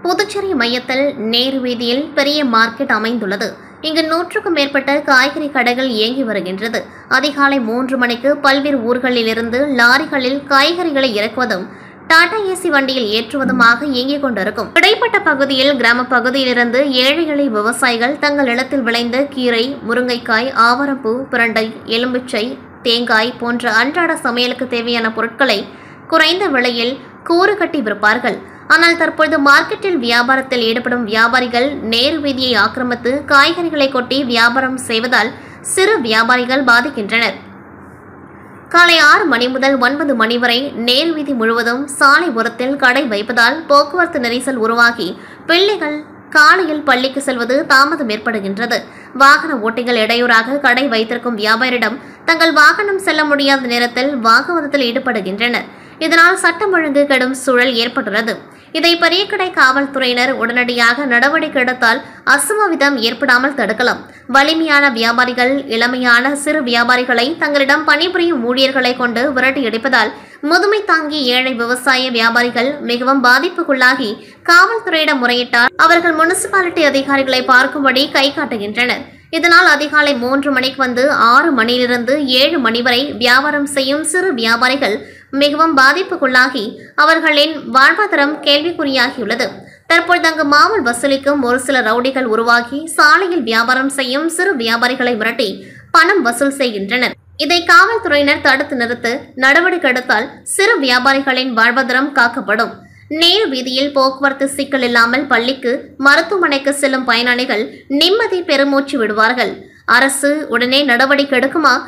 புதுச்சேரி மையத்தில் நேரு வீதியில் பெரிய மார்க்கெட் அமைந்துள்ளது இங்கு நூற்றுக்கும் மேற்பட்ட காய்கறி கடைகள் இயங்கி வருகின்றது அதிகாலை மூன்று மணிக்கு பல்வேறு ஊர்களிலிருந்து லாரிகளில் காய்கறிகளை இறக்குவதும் டாடா ஏசி வண்டியில் ஏற்றுவதுமாக இயங்கிக் கொண்டிருக்கும் இடைப்பட்ட பகுதியில் கிராம பகுதியிலிருந்து ஏழை எளிய விவசாயிகள் தங்கள் நிலத்தில் விளைந்த கீரை முருங்கைக்காய் ஆவரம்பூ பிரண்டை எலும்பிச்சை தேங்காய் போன்ற அன்றாட சமையலுக்கு தேவையான பொருட்களை குறைந்த விலையில் கூறு கட்டி விற்பார்கள் ஆனால் தற்பொழுது மார்க்கெட்டில் வியாபாரத்தில் ஈடுபடும் வியாபாரிகள் நேரு வீதியை ஆக்கிரமித்து காய்கறிகளை கொட்டி வியாபாரம் செய்வதால் சிறு வியாபாரிகள் பாதிக்கின்றனர் காலை ஆறு மணி முதல் ஒன்பது மணி வரை நேர் வீதி முழுவதும் சாலை ஓரத்தில் கடை வைப்பதால் போக்குவரத்து நெரிசல் உருவாகி பிள்ளைகள் காலையில் பள்ளிக்கு செல்வது தாமதம் ஏற்படுகின்றது வாகன ஓட்டிகள் இடையூறாக கடை வைத்திருக்கும் வியாபாரியிடம் தங்கள் வாகனம் செல்ல முடியாத நேரத்தில் வாக்குவாதத்தில் ஈடுபடுகின்றனர் இதனால் சட்டம் ஒழுங்கு கெடும் சூழல் ஏற்பட்டுள்ளது இதை பெரியகடை காவல்துறையினர் உடனடியாக நடவடிக்கை எடுத்தால் அசம்பாவிதம் ஏற்படாமல் தடுக்கலாம் வலிமையான வியாபாரிகள் இளமையான சிறு வியாபாரிகளை தங்களிடம் பணிபுரியும் ஊழியர்களை கொண்டு விரட்டி அடிப்பதால் முதுமை தாங்கி ஏழை விவசாய வியாபாரிகள் மிகவும் பாதிப்புக்குள்ளாகி காவல்துறையிடம் முறையிட்டால் அவர்கள் முனிசிபாலிட்டி அதிகாரிகளை பார்க்கும்படி கை காட்டுகின்றனர் இதனால் அதிகாலை மூன்று மணிக்கு வந்து ஆறு மணியிலிருந்து ஏழு மணி வரை வியாபாரம் செய்யும் சிறு வியாபாரிகள் மிகவும் பாதிப்புக்குள்ளாகி அவர்களின் வாழ்வாதாரம் கேள்விக்குறியாகியுள்ளது தற்பொழுது அங்கு மாமல் வசூலிக்கும் ஒரு சில ரவுடிகள் உருவாகி சாலையில் வியாபாரம் செய்யும் சிறு வியாபாரிகளை மிரட்டி பணம் வசூல் செய்கின்றனர் இதை காவல்துறையினர் தடுத்து நிறுத்த நடவடிக்கை எடுத்தால் சிறு வியாபாரிகளின் வாழ்வாதாரம் காக்கப்படும் நேரு வீதியில் போக்குவரத்து சிக்கல் இல்லாமல் பள்ளிக்கு மருத்துவமனைக்கு செல்லும் பயனாளிகள் நிம்மதி பெருமூச்சு விடுவார்கள் அரசு உடனே நடவடிக்கை எடுக்குமா